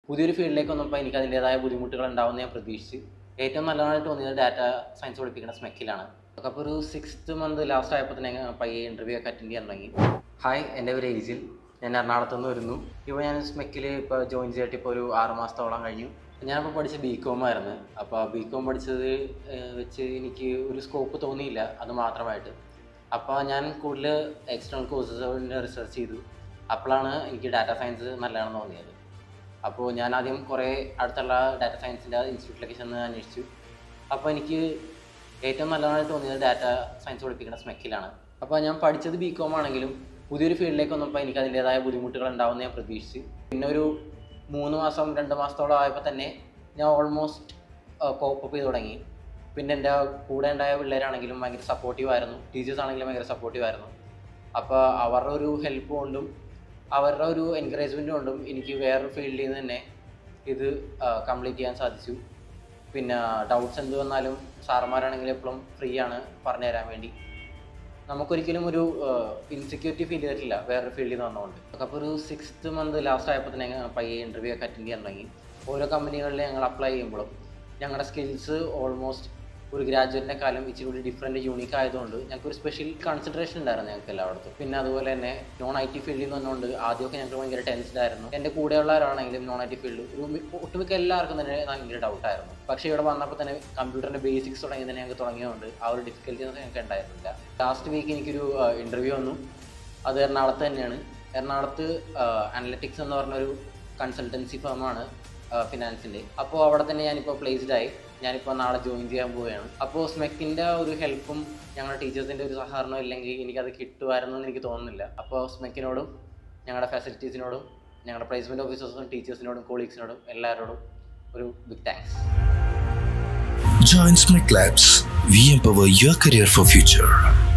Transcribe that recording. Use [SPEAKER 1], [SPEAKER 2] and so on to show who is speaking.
[SPEAKER 1] പുതിയൊരു ഫീൽഡിലേക്ക് വന്നപ്പോൾ എനിക്ക് അതിൻ്റെതായ ബുദ്ധിമുട്ടുകൾ ഉണ്ടാവുമെന്ന് ഞാൻ പ്രതീക്ഷിച്ച് ഏറ്റവും നല്ലതായിട്ട് തോന്നിയത് ഡാറ്റ സയൻസ് പഠിപ്പിക്കുന്ന സ്മെക്കിലാണ് അപ്പോൾ ഒരു സിക്സ്ത് മന്ത് ലാസ്റ്റ് ആയപ്പോൾ തന്നെ ഞാൻ പയ്യെ ഇൻ്റർവ്യൂ ഒക്കെ അറ്റൻഡ് ചെയ്യാൻ തുടങ്ങി ഹായ് എൻ്റെ പേര് ഏജിൽ ഞാൻ എറണാകുളത്ത് നിന്ന് വരുന്നു ഇപ്പോൾ ഞാൻ സ്മെക്കിൽ ഇപ്പോൾ ജോയിൻ ചെയ്തിട്ട് ഇപ്പോൾ ഒരു ആറ് മാസത്തോളം കഴിഞ്ഞു ഞാനിപ്പോൾ പഠിച്ച ബി കോം ആയിരുന്നു അപ്പോൾ ബി കോം പഠിച്ചത് ഏഹ്, വെച്ച് എനിക്ക് ഒരു സ്കോപ്പ് തോന്നിയില്ല അത് മാത്രമായിട്ട് അപ്പോൾ ഞാൻ കൂടുതൽ എക്സ്റ്റേണൽ കോഴ്സസ് റിസർച്ച് ചെയ്തു അപ്പോഴാണ് എനിക്ക് ഡാറ്റ സയൻസ് നല്ലതാണെന്ന് തോന്നിയത് അപ്പോൾ ഞാൻ ആദ്യം കുറേ അടുത്തുള്ള ഡാറ്റ സയൻസിൻ്റെ ഇൻസ്റ്റിറ്റ്യൂട്ടിലേക്ക് ചെന്ന് അന്വേഷിച്ചു അപ്പോൾ എനിക്ക് ഏറ്റവും നല്ലതായിട്ട് തോന്നിയത് ഡാറ്റ സയൻസ് പഠിപ്പിക്കുന്ന സ്മെക്കിലാണ് അപ്പോൾ ഞാൻ പഠിച്ചത് ബി കോം ആണെങ്കിലും പുതിയൊരു ഫീൽഡിലേക്ക് വന്നപ്പോൾ എനിക്ക് അതിൻ്റെതായ ബുദ്ധിമുട്ടുകൾ ഉണ്ടാവുമെന്ന് ഞാൻ പ്രതീക്ഷിച്ചു പിന്നെ ഒരു മൂന്ന് മാസം രണ്ട് മാസത്തോളം ആയപ്പോൾ തന്നെ ഞാൻ ഓൾമോസ്റ്റ് കോപ്പപ്പ് ചെയ്ത് തുടങ്ങി പിന്നെ എൻ്റെ കൂടെ ഉണ്ടായ പിള്ളേരാണെങ്കിലും ഭയങ്കര സപ്പോർട്ടീവ് ആയിരുന്നു ടീച്ചേഴ്സ് ആണെങ്കിലും ഭയങ്കര സപ്പോർട്ടീവ് ആയിരുന്നു അപ്പോൾ അവരുടെ ഒരു ഹെൽപ്പ് കൊണ്ടും അവരുടെ ഒരു എൻകറേജ്മെൻറ്റ് കൊണ്ടും എനിക്ക് വേറൊരു ഫീൽഡിൽ നിന്ന് തന്നെ ഇത് കംപ്ലീറ്റ് ചെയ്യാൻ സാധിച്ചു പിന്നെ ഡൗട്ട്സ് എന്ത് വന്നാലും സാറന്മാരാണെങ്കിലും എപ്പോഴും ഫ്രീ ആണ് പറഞ്ഞു തരാൻ വേണ്ടി നമുക്കൊരിക്കലും ഒരു ഇൻസെക്യൂരിറ്റി ഫീൽ ചെയ്തിട്ടില്ല വേറൊരു ഫീൽഡിൽ നിന്ന് വന്നുകൊണ്ട് അപ്പോൾ ഒരു സിക്സ്ത് മന്ത് ലാസ്റ്റ് ആയപ്പോൾ തന്നെ ഞങ്ങൾ പയ്യെ ഇൻ്റർവ്യൂ ഒക്കെ അറ്റൻഡ് ചെയ്യാൻ തുടങ്ങി ഓരോ കമ്പനികളിൽ ഞങ്ങൾ അപ്ലൈ ചെയ്യുമ്പോഴും ഞങ്ങളുടെ സ്കിൽസ് ഓൾമോസ്റ്റ് ഒരു ഗ്രാജുവേറ്റിനെ കാലം ഇച്ചിരി കൂടി ഡിഫറെൻറ്റ് യൂണിക് ആയതുകൊണ്ട് ഞങ്ങൾക്ക് ഒരു സ്പെഷ്യൽ കൺസിഡറേഷൻ ഉണ്ടായിരുന്നു ഞങ്ങൾക്ക് എല്ലായിടത്തും പിന്നെ അതുപോലെ തന്നെ നോൺ ഐ ടി ഫീൽഡിൽ നിന്നുകൊണ്ട് ആദ്യമൊക്കെ ഞങ്ങൾക്ക് ഭയങ്കര ടെൻസ്ഡ് ആയിരുന്നു എൻ്റെ കൂടെയുള്ളവരാണെങ്കിലും നോൺ ഐ ടി ഫീൽഡ് ഒരു മി- ഒട്ടുമിക്ക എല്ലാവർക്കും തന്നെ ഭയങ്കര ഡൗട്ടായിരുന്നു പക്ഷേ ഇവിടെ വന്നപ്പോൾ തന്നെ കമ്പ്യൂട്ടറിൻ്റെ ബേസിക്സ് തുടങ്ങി തന്നെ ഞങ്ങൾക്ക് തുടങ്ങിയതുകൊണ്ട് ആ ഒരു ഡിഫിക്കൽറ്റി ഒന്നും ഞങ്ങൾക്ക് ഉണ്ടായിരുന്നില്ല ലാസ്റ്റ് വീക്ക് എനിക്കൊരു ഇൻ്റർവ്യൂ വന്നു അത് എറണാകുളത്ത് തന്നെയാണ് എറണാകുളത്ത് അനലറ്റിക്സ് എന്ന് പറഞ്ഞൊരു കൺസൾട്ടൻസി ഫേമാണ് ഫിനാൻസിൻ്റെ അപ്പോൾ അവിടെ തന്നെ ഞാനിപ്പോൾ പ്ലേസ്ഡ് ആയി ഞാനിപ്പോൾ നാളെ ജോയിൻ ചെയ്യാൻ പോവുകയാണ് അപ്പോൾ സ്മെക്കിൻ്റെ ഒരു ഹെൽപ്പും ഞങ്ങളുടെ ടീച്ചേഴ്സിൻ്റെ ഒരു സഹകരണവും ഇല്ലെങ്കിൽ എനിക്കത് കിട്ടുമായിരുന്നു എന്ന് എനിക്ക് തോന്നുന്നില്ല അപ്പോൾ സ്മെക്കിനോടും ഞങ്ങളുടെ ഫെസിലിറ്റീസിനോടും ഞങ്ങളുടെ പ്ലേസ്മെൻറ്റ് ഓഫീസേഴ്സും ടീച്ചേഴ്സിനോടും കോളീഗ്സിനോടും എല്ലാവരോടും ഒരു big thanks
[SPEAKER 2] Join SMEC Labs. We empower your career for future.